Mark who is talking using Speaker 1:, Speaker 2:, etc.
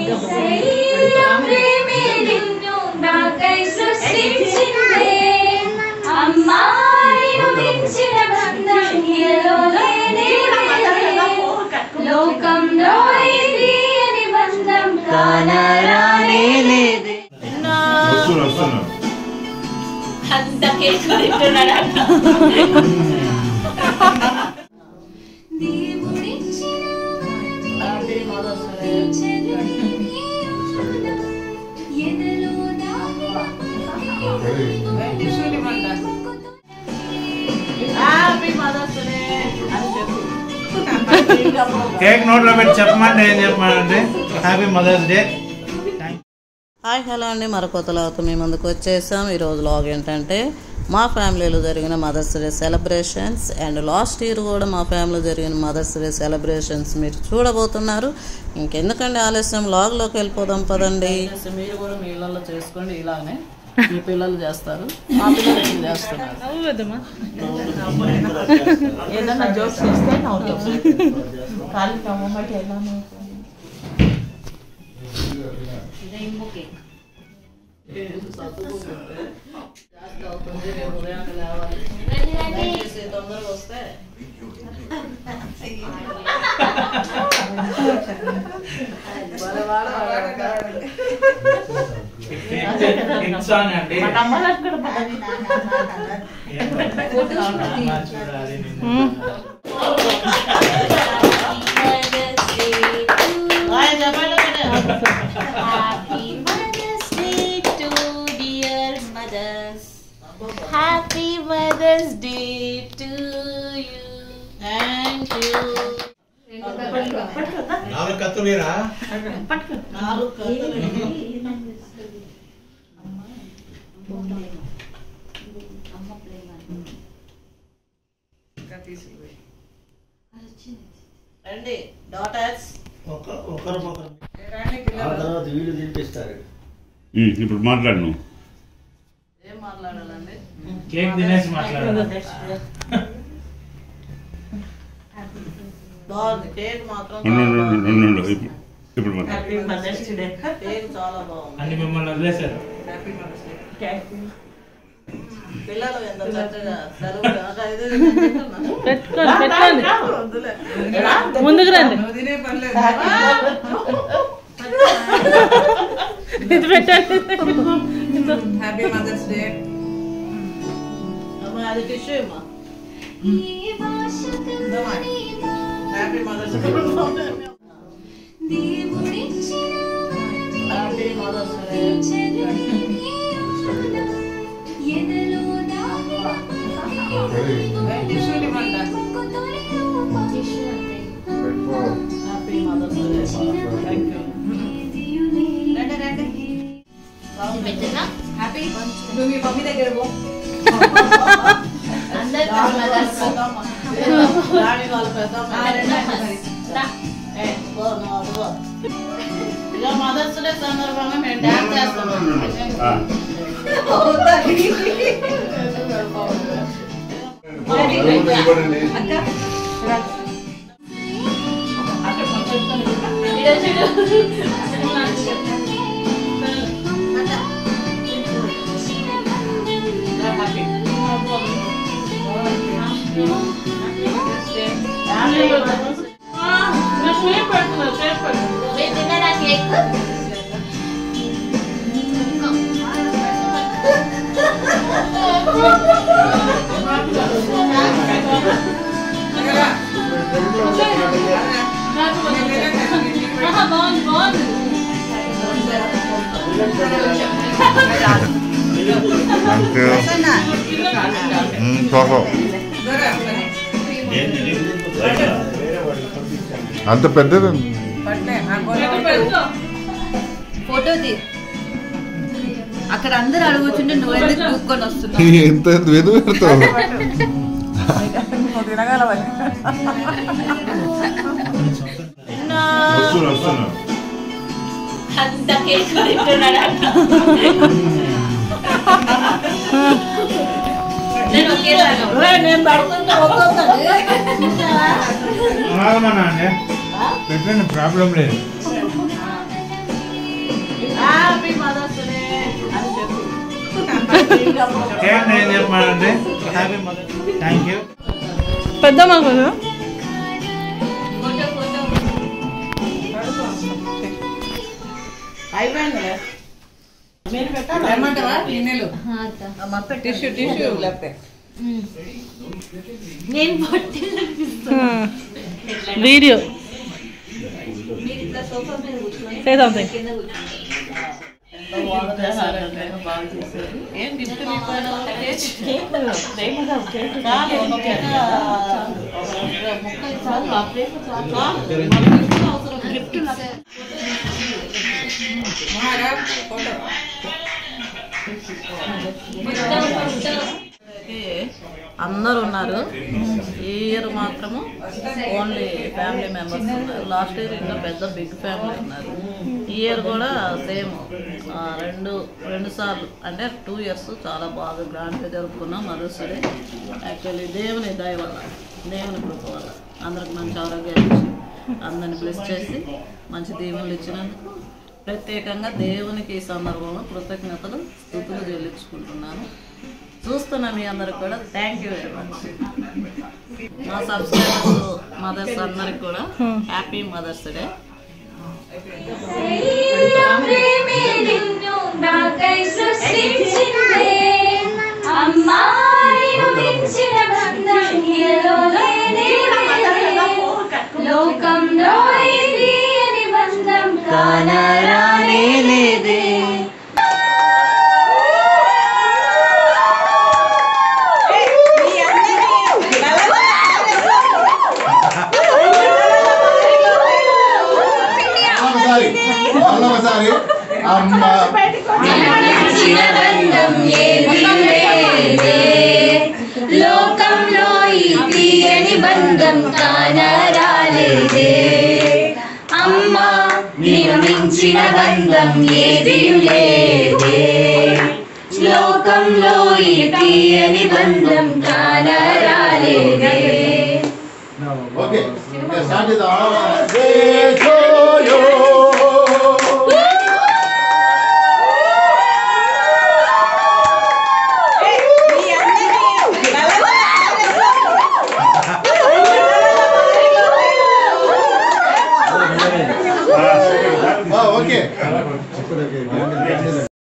Speaker 1: ఏసయ్య ప్రేమే నిన్ను నాకై సృష్టించిందే అమ్మా నిన్ను మించిన బంధం ఇలలో లేనే లేదే. లోకంలో ఇది అని బంధం కానరానే లేదే
Speaker 2: వస్తున్నా వస్తున్నా
Speaker 3: అంత కేక్ తింటున్నాడు
Speaker 1: దేవుడిచ్చిన ఎదలో
Speaker 3: హ్యాపీ మదర్స్ డే అని చెప్పు
Speaker 4: కేక్ నోట్లో పెట్టి చెప్పమంటే ఏం చెప్పమంటే happy mother's day
Speaker 5: hi hello అండి మరొక లాతో మీ ముందుకు వచ్చేసాం ఈరోజు లాగ్ ఏంటంటే మా ఫ్యామిలీలో జరిగిన mother's day celebrations and last year కూడా మా ఫ్యామిలీలో జరిగిన మదర్స్ డే సెలబ్రేషన్స్ మీరు చూడబోతున్నారు ఇంకెందుకండి ఆలస్యం లాగ్లోకి వెళ్ళిపోదాం పదండి మీరు కూడా మీ ఇళ్ళల్లో చేసుకోండి ఇలానే మీ పిల్లలు చేస్తారు మా పిల్లలు ఇట్లా చేస్తున్నారు
Speaker 3: ఏదన్నా జోక్స్ చేస్తే నవ్వుతాం ఖాళీ నవ్వమంటే ఎలా నవ్వుతాం
Speaker 5: జాస్తి అవుతుంది రేపు ఉదయాన్నే లేవాలి దయచేసి తొందరగా వస్తే భలే వాడు వాడు.
Speaker 4: ఇట్స్ ఆన్ అండి
Speaker 3: మా తమ్ముళ్ళకి కూడా పడదు.
Speaker 4: చూడాలి నిన్ను.
Speaker 5: హాయ్ చెప్పండి మీరు.
Speaker 1: Happy mother's day to dear mothers happy mother's day to you
Speaker 5: thank you
Speaker 4: నాలుగు కత్తులేరా
Speaker 5: నాలుగు కథలు రండి డాటర్స్
Speaker 4: ఒకరు
Speaker 6: ఆ తర్వాత వీళ్ళు తినిపిస్తారు
Speaker 2: ఉమ్, ఇప్పుడు మాట్లాడు నువ్వు
Speaker 5: ఏం మాట్లాడాలండి
Speaker 4: కేక్ తినేసి మాట్లాడాలి
Speaker 5: బాగుంది కేక్ మాత్రం
Speaker 2: ఉండు,
Speaker 5: చాలా
Speaker 2: ఉండు, ఉండు,
Speaker 5: బాగుంది.
Speaker 2: ఉండు, ఉండు. ఇప్పుడు ఇప్పుడు మాట్లాడు
Speaker 3: హ్యాపీ మదర్స్ డే
Speaker 5: కేక్ చాలా బాగుంది
Speaker 4: అన్ని మిమ్మల్ని వదిలేశారు
Speaker 5: పిల్లలు ఎంత చక్కగా సెలవు అక్కడ ఇది తింటున్నారు.
Speaker 7: పెట్టుకోండి పెట్టుకోండి
Speaker 5: వద్దులే.
Speaker 7: ముందుకు రండి ఇది పెట్టండి
Speaker 3: హ్యాపీ మదర్స్ డే
Speaker 5: అమ్మ, అది టిష్యూ అమ్మా
Speaker 1: ఏ భాష కమ్మని
Speaker 5: హ్యాపీ మదర్స్
Speaker 1: దేవుడిచ్చిన
Speaker 5: హ్యాపీ మదర్స్ డే
Speaker 1: ఎదలో
Speaker 5: happy mother's day thank you
Speaker 1: పెట్టినా హ్యాపీ
Speaker 3: నువ్వు మీ మమ్మీ దగ్గర పో
Speaker 1: అందరికి మదర్స్
Speaker 5: రాణి వాళ్ళ పెద్దమ్మ ఏ, పో, నువ్వు అటు పో. ఇక మదర్స్ డే సందర్భంగా మేము డ్యాన్స్ చేస్తున్నాం
Speaker 2: ఆ,
Speaker 1: తిన్నరా కేక్
Speaker 7: బాగుంది బాగుంది
Speaker 2: థ్యాంక్ యూ ఉమ్, పాపం. అంత పెద్దది
Speaker 3: ఫోటో తీ అక్కడ అందరు అడుగుతుంటే నువ్వు ఎందుకు కూకొని వస్తున్నావు
Speaker 2: ఎంత వెదు పెడతావు వస్తున్నా వస్తున్నా
Speaker 3: అంత కేక్ తింటున్నాడు నేను ఒకేసారి
Speaker 5: నేను పడుతుంటే వద్దండి
Speaker 4: ఆగమన్నా అండి పెట్టండి ప్రాబ్లం లేదు కేక్ ఏం చెప్పాలంటే హ్యాపీ మదర్స్ థ్యాంక్ యూ
Speaker 7: పెద్దమ్మ కొంచెం
Speaker 1: ఫోటో ఫోటో
Speaker 5: అయిపోయింది ఏమంటావా గిన్నెలు టిష్యూ టిష్యూ లేకపోతే
Speaker 1: నేను పొట్టిల్లు
Speaker 7: వీడియో
Speaker 1: మీరు ఇట్లా సోఫా మీద కూర్చోండి
Speaker 7: సే సంథింగ్
Speaker 1: కింద కూర్చోండి
Speaker 5: బాగా చేశారంటే బాగా చేశారు ఏం గిఫ్ట్ అందరు ఉన్నారు ఈ ఇయర్ మాత్రము ఓన్లీ ఫ్యామిలీ మెంబర్స్ ఉన్నారు లాస్ట్ ఇయర్ ఇంకా పెద్ద బిగ్ ఫ్యామిలీ ఉన్నారు ఈ ఇయర్ కూడా సేమ్ రెండు రెండు సార్లు అంటే టూ ఇయర్స్ చాలా బాగా గ్రాండ్గా జరుపుకున్నాం మదర్స్ డే యాక్చువల్లీ దేవుని దయ వల్ల దేవుని కృప వల్ల అందరికి మంచి ఆరోగ్యాలు ఇచ్చి అందరిని బ్లెస్ చేసి మంచి దీవెనలు ఇచ్చినందుకు ప్రత్యేకంగా దేవునికి ఈ సందర్భంలో కృతజ్ఞతలు స్థుతులు చెల్లించుకుంటున్నాను చూస్తున్న మీ అందరికి కూడా థ్యాంక్ యూ వెరీ మచ్ మా సబ్స్క్రైబర్స్ మదర్స్ అందరికి కూడా హ్యాపీ మదర్స్ డే
Speaker 1: ప్రేమే నిన్ను నాకై సృష్టించిందే అమ్మాయిను మించిన బంధం ఇలలో లేనే లేదే. లోకంలో ఇది అని బంధం కానరానే లేదే
Speaker 2: ఒకసారి ఒకసారి అమ్మ
Speaker 1: మించిన బంధం ఏది లేదే. లోకంలో ఈ తీయని బంధం కానరాలేదే అమ్మా నిన్ను మించిన బంధం ఏది లేదే లోకంలో ఈ తీయని బంధం కానరాలేదే
Speaker 2: ఓకే స్టార్ట్ చేద్దాం